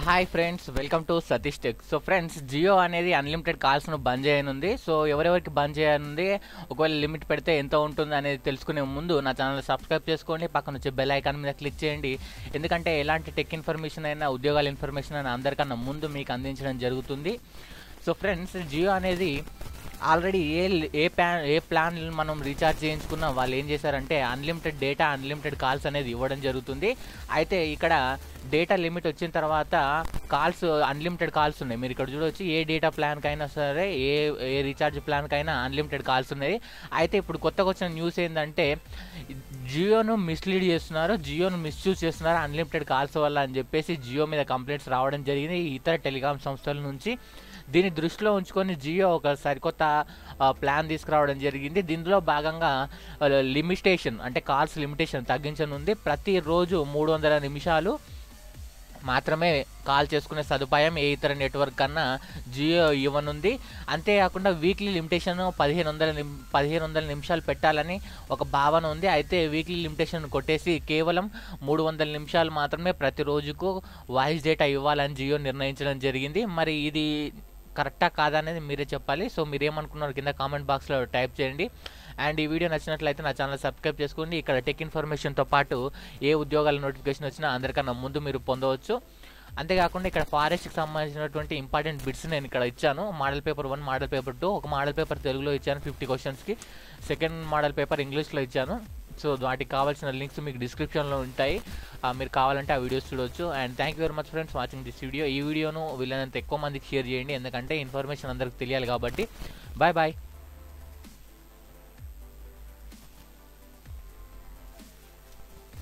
hi friends welcome to Satish tech so friends Jio అనేది unlimited కాల్స్ను బంద్ చేయనుంది so ఎవరెవరికి బంద్ చేయనుంది ఒకవేళ లిమిట్ పెడితే ఎంత ఉంటుంది అనేది తెలుసుకునే ముందు నా ఛానల్ సబ్స్క్రైబ్ చేసుకోండి పక్కన వచ్చే బెల్ ఐకాన్ మీద క్లిక్ చేయండి ఎందుకంటే ఎలాంటి టెక్ ఇన్ఫర్మేషన్ అయినా ఉద్యోగాల ఇన్ఫర్మేషన్ అయినా అందరికన్నా ముందు మీకు అందించడం జరుగుతుంది సో ఫ్రెండ్స్ జియో అనేది ఆల్రెడీ ఏ ఏ ప్లాన్ ఏ ప్లాన్ మనం రీఛార్జ్ చేయించుకున్నా వాళ్ళు ఏం చేశారంటే అన్లిమిటెడ్ డేటా అన్లిమిటెడ్ కాల్స్ అనేది ఇవ్వడం జరుగుతుంది అయితే ఇక్కడ డేటా లిమిట్ వచ్చిన తర్వాత కాల్స్ అన్లిమిటెడ్ కాల్స్ ఉన్నాయి మీరు ఇక్కడ చూడవచ్చు ఏ డేటా ప్లాన్కైనా సరే ఏ ఏ రీఛార్జ్ ప్లాన్కైనా అన్లిమిటెడ్ కాల్స్ ఉన్నాయి అయితే ఇప్పుడు కొత్తగా వచ్చిన న్యూస్ ఏంటంటే జియోను మిస్లీడ్ చేస్తున్నారు జియోను మిస్యూజ్ చేస్తున్నారు అన్లిమిటెడ్ కాల్స్ వల్ల అని చెప్పేసి జియో మీద కంప్లైంట్స్ రావడం జరిగింది ఇతర టెలికాం సంస్థల నుంచి దీన్ని దృష్టిలో ఉంచుకొని జియో ఒక సరికొత్త ఆ, ప్లాన్ తీసుకురావడం జరిగింది దీనిలో భాగంగా ఆ, లిమిటేషన్ అంటే కాల్స్ లిమిటేషన్ తగ్గించనుంది ప్రతిరోజు మూడు వందల నిమిషాలు మాత్రమే కాల్ చేసుకునే సదుపాయం ఏ ఇతర నెట్వర్క్ కన్నా జియో ఇవ్వనుంది అంతేకాకుండా వీక్లీ లిమిటేషన్ పదిహేను వందల నిమ్ పదిహేను వందల నిమిషాలు పెట్టాలని ఒక భావన ఉంది అయితే వీక్లీ లిమిటేషన్ కొట్టేసి కేవలం మూడు వందల నిమిషాలు మాత్రమే ప్రతిరోజుకు వాయిస్ డేటా ఇవ్వాలని జియో నిర్ణయించడం జరిగింది మరి ఇది కరెక్టా కాదా అనేది మీరే చెప్పాలి సో మీరు ఏమనుకున్నారు కింద కామెంట్ బాక్స్లో టైప్ చేయండి అండ్ ఈ వీడియో నచ్చినట్లయితే నా ఛానల్ సబ్స్క్రైబ్ చేసుకోండి ఇక్కడ టెక్ ఇన్ఫర్మేషన్తో పాటు ఏ ఉద్యోగాల నోటిఫికేషన్ వచ్చినా అందరికన్నా ముందు మీరు పొందవచ్చు అంతేకాకుండా ఇక్కడ ఫారెస్ట్కి సంబంధించినటువంటి ఇంపార్టెంట్ బిట్స్ నేను ఇక్కడ ఇచ్చాను model paper one model paper two ఒక మోడల్ పేపర్ తెలుగులో ఇచ్చాను ఫిఫ్టీ క్వశ్చన్స్కి సెకండ్ మోడల్ పేపర్ ఇంగ్లీష్లో ఇచ్చాను సో వాటికి కావాల్సిన లింక్స్ మీకు డిస్క్రిప్షన్లో ఉంటాయి ఆ, మీరు కావాలంటే ఆ వీడియోస్ చూడవచ్చు and thank you very much friends watching this video ఈ వీడియోను వీళ్ళనంత ఎక్కువ మందికి షేర్ చేయండి ఎందుకంటే ఇన్ఫర్మేషన్ అందరికి తెలియాలి కాబట్టి బాయ్ బాయ్